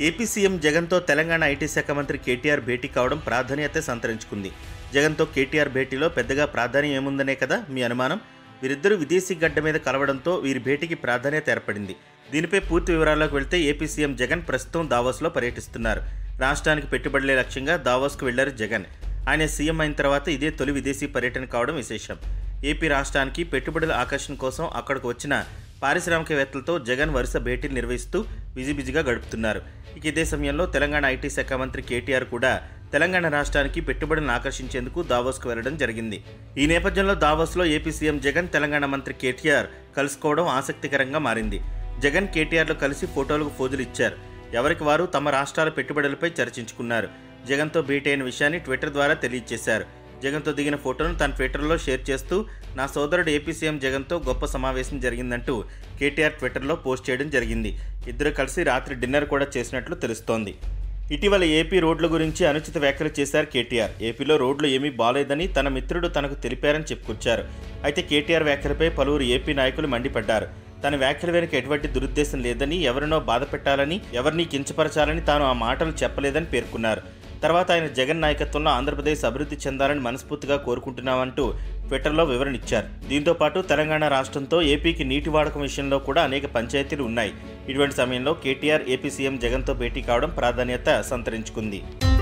AP CM జగన్తో Telangana IT శాఖ మంత్రి కేటీఆర్ భేటీ కావడం ప్రాధాన్యత సంతరించుకుంది జగన్తో కేటీఆర్ భేటీలో పెద్దగా ప్రాధాన్యం ఏముందనే కదా మీ అనుమానం వీరిద్దరూ విదేశీ గడ్డ మీద కలవడంతో వీరి భేటీకి ప్రాధాన్యత ఏర్పడింది దీనిపై పూర్తి వివరాల్లోకి వెళ్తే ఏపీ సీఎం జగన్ ప్రస్తుతం దావోస్లో పర్యటిస్తున్నారు రాష్ట్రానికి పెట్టుబడులే లక్ష్యంగా దావోస్కు వెళ్లారు జగన్ ఆయన సీఎం అయిన తర్వాత ఇదే తొలి విదేశీ పర్యటన కావడం విశేషం ఏపీ రాష్ట్రానికి పెట్టుబడుల ఆకర్షణ కోసం అక్కడికి వచ్చిన పారిశ్రామికవేత్తలతో జగన్ వరుస భేటీలు నిర్వహిస్తూ బిజీ బిజీగా గడుపుతున్నారు ఇక ఇదే సమయంలో తెలంగాణ ఐటీ శాఖ మంత్రి కేటీఆర్ కూడా తెలంగాణ రాష్ట్రానికి పెట్టుబడులను ఆకర్షించేందుకు దావోస్కు వెళ్లడం జరిగింది ఈ నేపథ్యంలో దావోస్లో ఏపీ సీఎం జగన్ తెలంగాణ మంత్రి కేటీఆర్ కలుసుకోవడం ఆసక్తికరంగా మారింది జగన్ కేటీఆర్లు కలిసి ఫోటోలకు ఫోజులు ఇచ్చారు ఎవరికి వారు తమ రాష్ట్రాల పెట్టుబడులపై చర్చించుకున్నారు జగన్తో భేటీ అయిన విషయాన్ని ట్విట్టర్ ద్వారా తెలియజేశారు జగన్తో దిగిన ఫోటోను తన ట్విట్టర్లో షేర్ చేస్తూ నా సోదరుడు ఏపీ సీఎం జగన్తో గొప్ప సమావేశం జరిగిందంటూ కేటీఆర్ ట్విట్టర్లో పోస్ట్ చేయడం జరిగింది ఇద్దరు కలిసి రాత్రి డిన్నర్ కూడా చేసినట్లు తెలుస్తోంది ఇటీవల ఏపీ రోడ్ల గురించి అనుచిత వ్యాఖ్యలు చేశారు కేటీఆర్ ఏపీలో రోడ్లు ఏమీ బాలేదని తన మిత్రుడు తనకు తెలిపారని చెప్పుకొచ్చారు అయితే కేటీఆర్ వ్యాఖ్యలపై పలువురు ఏపీ నాయకులు మండిపడ్డారు తన వ్యాఖ్యల వెనుక ఎటువంటి దురుద్దేశం లేదని ఎవరినో బాధ పెట్టాలని ఎవరిని కించపరచాలని తాను ఆ మాటలు చెప్పలేదని పేర్కొన్నారు తర్వాత ఆయన జగన్ నాయకత్వంలో ఆంధ్రప్రదేశ్ అభివృద్ధి చెందాలని మనస్ఫూర్తిగా కోరుకుంటున్నామంటూ ట్విట్టర్లో వివరణ ఇచ్చారు దీంతో పాటు తెలంగాణ రాష్ట్రంతో ఏపీకి నీటి వాడకం విషయంలో కూడా అనేక పంచాయతీలు ఉన్నాయి ఇటువంటి సమయంలో కేటీఆర్ ఏపీ సీఎం జగన్తో భేటీ కావడం ప్రాధాన్యత సంతరించుకుంది